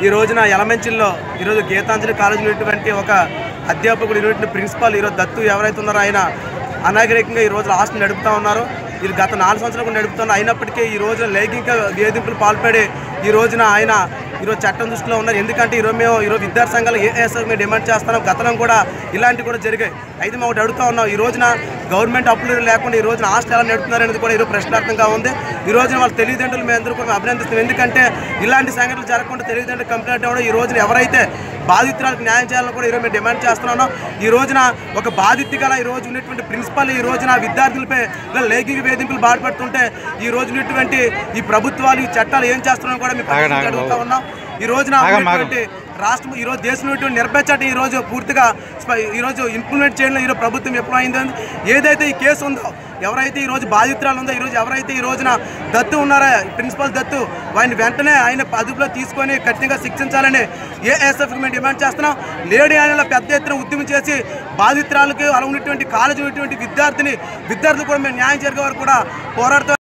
ఈ రోజున యలమంచిల్లో ఈరోజు గీతాంజలి కాలేజీలో ఉన్నటువంటి ఒక అధ్యాపకుడు ఈరోజు ప్రిన్సిపాల్ ఈరోజు దత్తు ఎవరైతే ఉన్నారో ఆయన అనాగరికంగా ఈ రోజు హాస్టల్ నడుపుతా ఉన్నారు ఇది గత నాలుగు సంవత్సరాలు కూడా నడుపుతున్నారు అయినప్పటికీ ఈ రోజు లైంగిక వేధింపులు పాల్పడి ఈ రోజున ఆయన ఈరోజు చట్టం దృష్టిలో ఉన్నారు ఎందుకంటే ఈరోజు మేము ఈరోజు విద్యార్థి సంఘాలు ఏఎస్ఎఫ్ మేము డిమాండ్ చేస్తున్నాం గతంలో కూడా ఇలాంటివి కూడా జరిగాయి అయితే మేము ఒకటి అడుగుతా ఉన్నాం ఈ రోజున గవర్నమెంట్ అప్పులు లేకుండా ఈ రోజున హాస్టల్ ఎలా నడుపుతున్నారు అనేది కూడా ఈరోజు ప్రశ్నార్థంగా ఉంది ఈ రోజున వాళ్ళ తల్లిదండ్రులు మేము అందరూ కూడా అభినందిస్తాం ఎందుకంటే ఇలాంటి సంఘటనలు జరగకుండా తల్లిదండ్రులు కంప్లైంట్ అవ్వడం ఈ రోజున ఎవరైతే బాధితురాలకు న్యాయం చేయాలని కూడా ఈరోజు మేము డిమాండ్ చేస్తున్నాం ఈ రోజున ఒక బాధితు గల ఈ రోజు ఉన్నటువంటి ప్రిన్సిపల్ ఈ రోజున విద్యార్థులపై ఇలా లైంగిక వేధింపులు బాధపడుతుంటే ఈ రోజు ఉన్నటువంటి ఈ ప్రభుత్వాలు ఈ చట్టాలు ఏం చేస్తున్నారో కూడా మేము ప్రశ్నించి అడుగుతా ఉన్నాం ఈ రోజున ఉన్నటువంటి రాష్ట్రం ఈ రోజు దేశంలో ఉన్నటువంటి నిర్భయ చట్టం ఈ రోజు పూర్తిగా స్ప- ఈ రోజు ఇంప్లిమెంట్ చేయడంలో ఈరోజు ప్రభుత్వం ఎప్పుడు అయిందో ఏదైతే ఈ కేసు ఉందో ఎవరైతే ఈ రోజు బాధితురాలు ఉందో ఈ రోజు ఎవరైతే ఈ రోజున దత్తు ఉన్నారో ప్రిన్సిపల్ దత్తు వారిని వెంటనే ఆయన అదుపులో తీసుకొని కఠినంగా శిక్షించాలని ఏఎస్ఎఫ్కి మేము డిమాండ్ చేస్తున్నాం లేడీ ఆయనలో పెద్ద ఎత్తున ఉద్యమం చేసి బాధితురాలకు అలా ఉన్నటువంటి కాలేజీ ఉన్నటువంటి విద్యార్థిని విద్యార్థులు కూడా మేము న్యాయం జరిగే వరకు కూడా పోరాడుతూ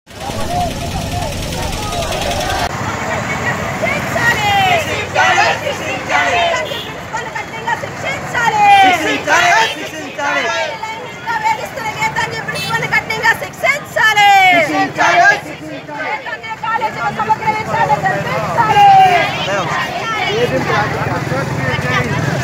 శిక్షించాలి